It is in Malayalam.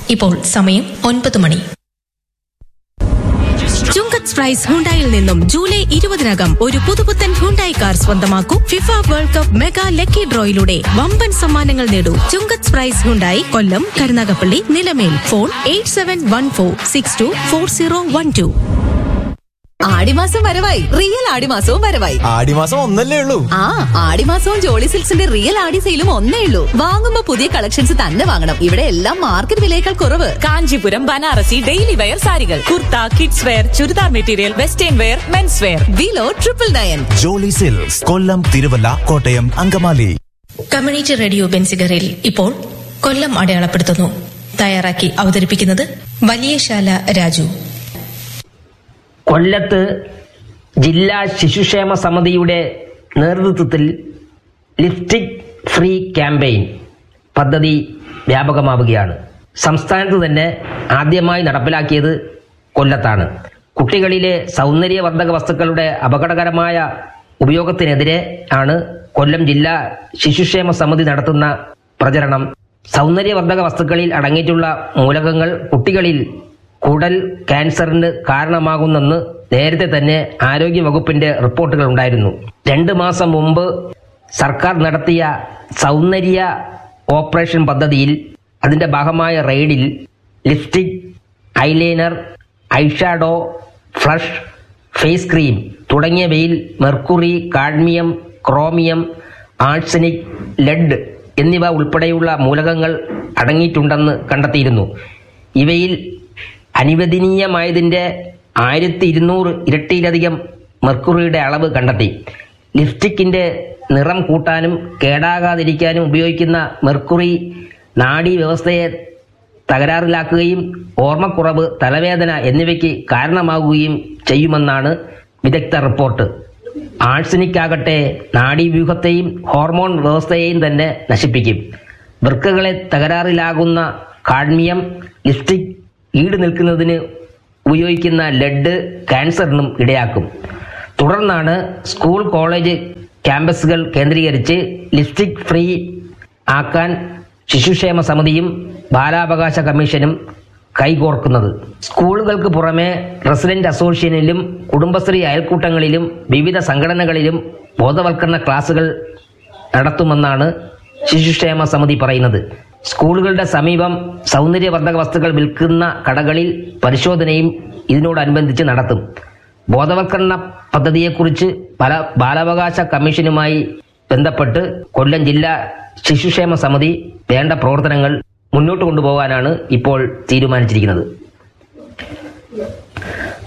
ഇപ്പോൾ സമയം ഒൻപത് മണി ചുങ്കത്ത് പ്രൈസ് ഹുണ്ടായിൽ നിന്നും ജൂലൈ ഇരുപതിനകം ഒരു പുതുപുത്തൻ ഹുണ്ടായി കാർ സ്വന്തമാക്കൂ FIFA world cup mega lucky ഡ്രോയിലൂടെ വമ്പൻ സമ്മാനങ്ങൾ നേടൂ Chungath prize Hyundai Kollam Karunagappally Nilamel phone eight seven one four six two four zero one two ആടിമാസം വരവായി റിയൽ ആടിമാസവും വരവായി ആടിമാസം ഒന്നല്ലേ ഉള്ളൂ ആ ആടിമാസവും ജോളി സിൽക്സിന്റെ റിയൽ ആടി സെയിലും ഒന്നേ ഉള്ളൂ വാങ്ങുമ്പോ പുതിയ കളക്ഷൻസ് തന്നെ വാങ്ങണം ഇവിടെ എല്ലാം മാർക്കറ്റ് വിലയേക്കാൾ കുറവ് കാഞ്ചീപുരം ബനാറസി ഡെയിലി വെയർ സാരികൾ kurta kids wear churidar material western wear men's wear below triple nine Jolly Silks Kollam Thiruvalla Kottayam Angamaly community radio ബെൻസിഗറിൽ ഇപ്പോൾ കൊല്ലം അടയാളപ്പെടുത്തുന്നു തയ്യാറാക്കി അവതരിപ്പിക്കുന്നത് വലിയശാല രാജു കൊല്ലത്ത് ജില്ലാ ശിശുക്ഷേമ സമിതിയുടെ നേതൃത്വത്തിൽ ലിപ്സ്റ്റിക് ഫ്രീ ക്യാമ്പയിൻ പദ്ധതി വ്യാപകമാവുകയാണ് സംസ്ഥാനത്ത് തന്നെ ആദ്യമായി നടപ്പിലാക്കിയത് കൊല്ലത്താണ് കുട്ടികളിലെ സൗന്ദര്യവർദ്ധക വസ്തുക്കളുടെ അപകടകരമായ ഉപയോഗത്തിനെതിരെ ആണ് കൊല്ലം ജില്ലാ ശിശുക്ഷേമ സമിതി നടത്തുന്ന പ്രചരണം സൗന്ദര്യവർദ്ധക വസ്തുക്കളിൽ അടങ്ങിയിട്ടുള്ള മൂലകങ്ങൾ കുട്ടികളിൽ കുടൽ ക്യാൻസറിന് കാരണമാകുന്നെന്ന് നേരത്തെ തന്നെ ആരോഗ്യ വകുപ്പിന്റെ റിപ്പോർട്ടുകൾ ഉണ്ടായിരുന്നു രണ്ട് മാസം മുമ്പ് സർക്കാർ നടത്തിയ സൗന്ദര്യ ഓപ്പറേഷൻ പദ്ധതിയിൽ അതിന്റെ ഭാഗമായ റെയ്ഡിൽ lipstick eyeliner eyeshadow flush face cream തുടങ്ങിയവയിൽ mercury cadmium chromium arsenic lead എന്നിവ ഉൾപ്പെടെയുള്ള മൂലകങ്ങൾ അടങ്ങിയിട്ടുണ്ടെന്ന് കണ്ടെത്തിയിരുന്നു ഇവയിൽ അനുവദനീയമായതിന്റെ ആയിരത്തി ഇരുന്നൂറ് ഇരട്ടിയിലധികം മെർക്കുറിയുടെ അളവ് കണ്ടെത്തി ലിപ്സ്റ്റിക്കിന്റെ നിറം കൂട്ടാനും കേടാകാതിരിക്കാനും ഉപയോഗിക്കുന്ന മെർക്കുറി നാഡീ വ്യവസ്ഥയെ തകരാറിലാക്കുകയും ഓർമ്മക്കുറവ് തലവേദന എന്നിവയ്ക്ക് കാരണമാകുകയും ചെയ്യുമെന്നാണ് വിദഗ്ധ റിപ്പോർട്ട് ആഴ്സനിക് ആകട്ടെ നാഡീവ്യൂഹത്തെയും ഹോർമോൺ വ്യവസ്ഥയെയും തന്നെ നശിപ്പിക്കും വൃക്കകളെ തകരാറിലാകുന്ന കാഡ്മിയം ലിപ്സ്റ്റിക് ഈട് നിൽക്കുന്നതിന് ഉപയോഗിക്കുന്ന ലെഡ് ക്യാൻസറിനും ഇടയാക്കും തുടർന്നാണ് സ്കൂൾ കോളേജ് ക്യാമ്പസുകൾ കേന്ദ്രീകരിച്ച് ലിപ്സ്റ്റിക് ഫ്രീ ആക്കാൻ ശിശുക്ഷേമ സമിതിയും ബാലാവകാശ കമ്മീഷനും കൈകോർക്കുന്നത് സ്കൂളുകൾക്ക് പുറമെ റെസിഡന്റ് അസോസിയേഷനിലും കുടുംബശ്രീ അയൽക്കൂട്ടങ്ങളിലും വിവിധ സംഘടനകളിലും ബോധവൽക്കരണ ക്ലാസുകൾ നടത്തുമെന്നാണ് ശിശുക്ഷേമ സമിതി പറയുന്നത് സ്കൂളുകളുടെ സമീപം സൗന്ദര്യവർദ്ധക വസ്തുക്കൾ വിൽക്കുന്ന കടകളിൽ പരിശോധനയും ഇതിനോടനുബന്ധിച്ച് നടത്തും ബോധവൽക്കരണ പദ്ധതിയെക്കുറിച്ച് പല ബാലാവകാശ കമ്മീഷനുമായി ബന്ധപ്പെട്ട് കൊല്ലം ജില്ലാ ശിശുക്ഷേമ സമിതി വേണ്ട പ്രവർത്തനങ്ങൾ മുന്നോട്ട് കൊണ്ടുപോകാനാണ് ഇപ്പോൾ തീരുമാനിച്ചിരിക്കുന്നത്